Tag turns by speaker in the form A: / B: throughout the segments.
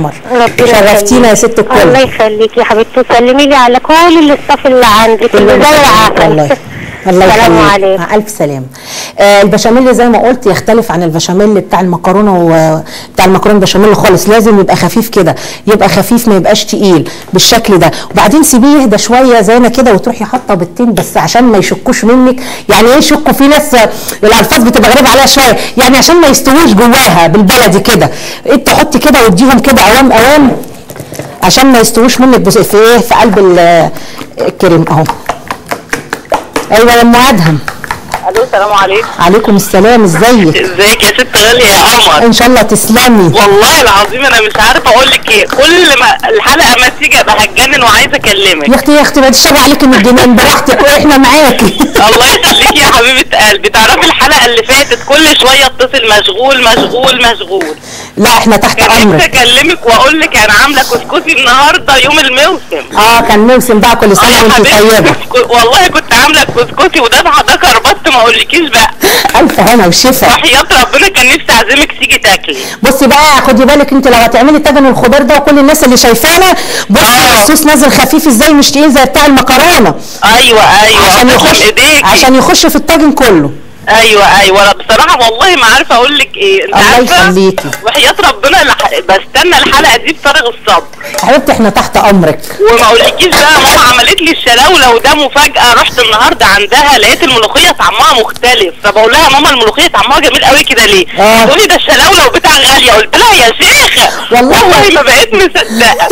A: قمر
B: ربنا
A: شرفتينا يا ست
B: الله
A: الكل
B: يخليكي يا حبيبتي وسلمي لي على كل الاستاف اللي عندك اللي زي العسل
A: والله الله
B: السلام
A: يخليك
B: عليكم
A: مع الف سلام آه البشاميل زي ما قلت يختلف عن البشاميل بتاع المكرونه وبتاع المكرونه بشاميل خالص لازم يبقى خفيف كده يبقى خفيف ما يبقاش تقيل بالشكل ده وبعدين سيبيه يهدى شويه زي ما كده وتروحي حاطه بيضتين بس عشان ما يشكوش منك يعني ايه يشكوا في ناس آه، الالفاظ بتبقى غريبه عليها شويه يعني عشان ما يستووش جواها بالبلدي كده انت حطي كده واديهم كده اوام اوام عشان ما يستووش منك بس- في ايه في قلب ال- الكريم اهو ايوه يا ام ادهم
C: الو السلام عليكم
A: عليكم السلام ازيك
C: ازيك يا ست غاليه يا قمر
A: ان شاء الله تسلمي
C: والله العظيم انا مش عارفه اقول لك ايه كل ما الحلقه ما تيجي ابقى هتجنن وعايزه اكلمك
A: يا اختي يا اختي ما تشربي عليكي من الجنان براحتك واحنا معاكي
C: الله يخليكي يا حبيبه قلبي تعرفي الحلقه اللي فاتت كل شويه اتصل مشغول مشغول مشغول
A: لا احنا تحت
C: كان نفسي
A: امرك
C: اكلمك واقول لك انا عامله كسكسي النهارده يوم الموسم
A: اه كان موسم بقى كل
C: اه
A: سنه
C: يا
A: وانت
C: حبيبتي
A: طيبه
C: ك- والله كنت عامله كسكسي وده ده كربطت ما اقولكيش بقى
A: الف هنا وشفا
C: وحياه ربنا كان نفسي اعزمك تيجي تاكلي
A: بصي بقى خدي بالك انت لو هتعملي طاجن الخضار ده وكل الناس اللي شايفانا بصي
C: اه.
A: الصوص نازل خفيف ازاي مش تقيل زي بتاع المكرونه
C: ايوه ايوه
A: عشان
C: تسلم
A: يخش
C: ايديكي
A: عشان يخش في الطاجن كله
C: ايوه ايوه لا بصراحه والله ما عارفه اقول لك ايه انت
A: الله
C: عارفه
A: يخليكي.
C: وحياه ربنا لح... بستنى الحلقه دي بفارغ الصبر
A: حبيبتي احنا تحت امرك
C: وما اقولكيش بقى ماما عملت لي الشلاوله وده مفاجاه رحت النهارده عندها لقيت الملوخيه طعمها مختلف فبقول لها ماما الملوخيه طعمها جميل قوي كده ليه؟
A: اه.
C: تقول لي ده الشلاوله وبتاع غاليه قلت لها يا شيخه
A: والله.
C: والله ما بقيت مصدقه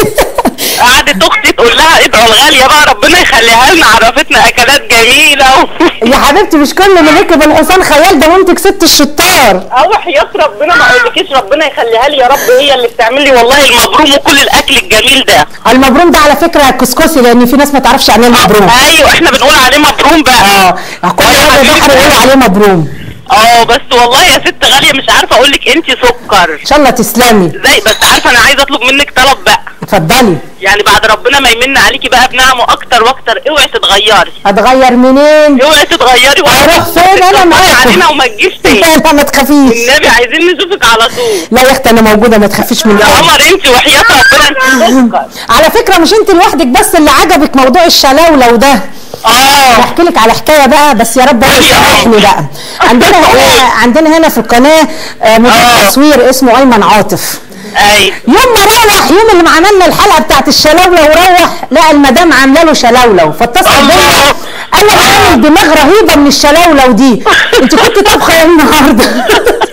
C: قعدت اختي تقول لها ادعوا الغاليه بقى ربنا يخليها لنا عرفتنا اكلات جميله و...
A: يا حبيبتي مش كل من ركب الحصان خيال ده مامتك ست الشطار
C: اه وحياة ربنا ما اقولكيش ربنا يخليها لي يا رب هي اللي بتعمل لي والله المبروم وكل الاكل الجميل ده
A: المبروم ده على فكره كسكسي لان في ناس ما تعرفش يعني ايه المبروم
C: ايوه احنا بنقول عليه مبروم بقى
A: اه كل
C: يا
A: حاجه
C: حبيبتي.
A: بحر يقول عليه مبروم
C: اه بس والله يا ست غاليه مش عارفه اقول لك انت سكر
A: ان شاء الله تسلمي
C: زي بس عارفه انا عايزه اطلب منك طلب بقى
A: اتفضلي
C: يعني بعد ربنا ما يمن عليكي بقى بنعمه اكتر واكتر اوعي تتغيري
A: هتغير منين
C: اوعي تتغيري
A: أروح فين؟ أنا معاكم.
C: علينا وما تجيش تاني
A: لا ما تخافيش
C: النبي عايزين نشوفك على طول
A: لا يا اختي انا موجوده ما تخافيش من
C: يا
A: الأمر.
C: قمر انت وحياة ربنا انت سكر
A: على فكره مش انت لوحدك بس اللي عجبك موضوع الشلاوله وده
C: اه
A: احكي لك على حكايه بقى بس يا رب يسامحني بقى عندنا هنا عندنا هنا في القناه آه، مدير
C: آه.
A: تصوير اسمه ايمن عاطف
C: ايوه
A: يوم ما روح يوم اللي ما عملنا الحلقه بتاعت الشلاوله وروح لقى المدام عامله له شلاوله فاتصل بيا
C: الله.
A: قال لي أنا عامل دماغ رهيبه من الشلاوله ودي انت كنت طبخه ايه النهارده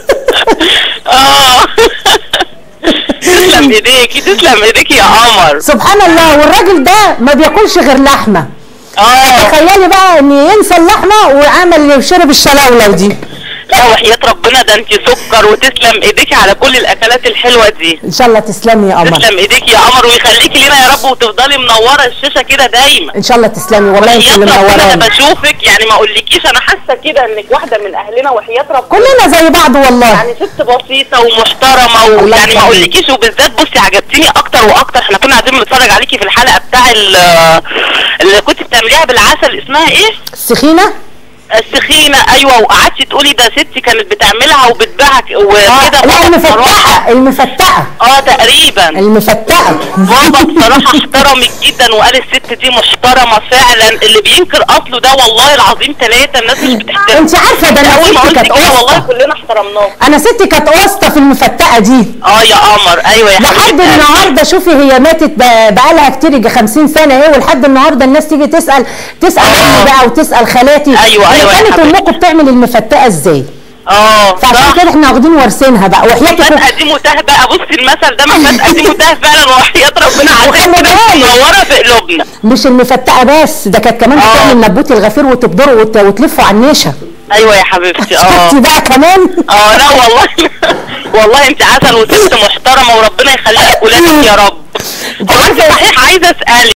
C: اه تسلم ايديكي تسلم ايديكي يا قمر
A: سبحان الله والراجل ده ما بياكلش غير لحمه
C: اه
A: تخيلي بقى ان ينسى اللحمه وعمل شرب الشلاوله ودي
C: لا وحياة ربنا ده انت سكر وتسلم ايديكي على كل الاكلات الحلوه دي
A: ان شاء الله تسلمي يا قمر
C: تسلم ايديكي يا قمر ويخليكي لنا يا رب وتفضلي منوره الشاشه كده دايما
A: ان شاء الله تسلمي والله انت
C: وحياة
A: اللي
C: ربنا انا
A: منوراني
C: بشوفك يعني ما اقولكيش انا حاسه كده انك واحده من اهلنا وحياة ربنا
A: كلنا زي بعض والله
C: يعني ست بسيطة ومحترمة
A: الله
C: ويعني ما
A: يخليك.
C: اقولكيش وبالذات بصي عجبتيني اكتر واكتر احنا كنا قاعدين بنتفرج عليكي في الحلقة بتاع ال- اللي كنت بتعمليها بالعسل اسمها ايه؟
A: السخينه
C: السخينة ايوه وقعدتي تقولي ده ستي كانت بتعملها وبتبيعها ك-
A: آه
C: وكده
A: لا
C: بابا
A: المفتقه
C: بصراحة
A: المفتقه
C: اه تقريبا
A: المفتقه
C: بابا بصراحة احترمك جدا وقال الست دي محترمة فعلا اللي بينكر اصله ده والله العظيم ثلاثة الناس مش بتحترمه
A: انت عارفه ده انا
C: اول ما
A: ستي
C: قلت
A: كانت
C: كده والله
A: واسطه
C: كلنا احترمناه
A: انا ستي كانت واسطه في المفتقه دي
C: اه يا قمر ايوه يا
A: لحد
C: حبيبتي
A: النهارده شوفي هي ماتت ب- بقالها كتير يجي 50 سنه ايه ولحد النهارده الناس تيجي تسال تسال
C: آه.
A: امي بقى وتسال خالاتي
C: أيوة،
A: هي
C: أيوة يا
A: كانت
C: حبيبتي.
A: امكم بتعمل المفتقه ازاي
C: اه
A: فعشان
C: صح
A: كده احنا واخدين وارثينها بقى وحياتك
C: فتقة دي متاه بقى بصي المثل ده من فتقة دي متاه فعلا وحياة ربنا
A: وخلي
C: عشان كده
A: بالك.
C: منورة في قلوبنا
A: مش المفتقه بس ده كانت كمان
C: آه.
A: بتعمل نبوت الغفير وتبدره وت- وتلفه على النيشه
C: ايوه يا حبيبتي اه
A: شفتي بقى كمان
C: اه لا والله والله انت عسل وست محترمة وربنا يخليك ولادك يا رب هو انت صحيح عايزة اسألك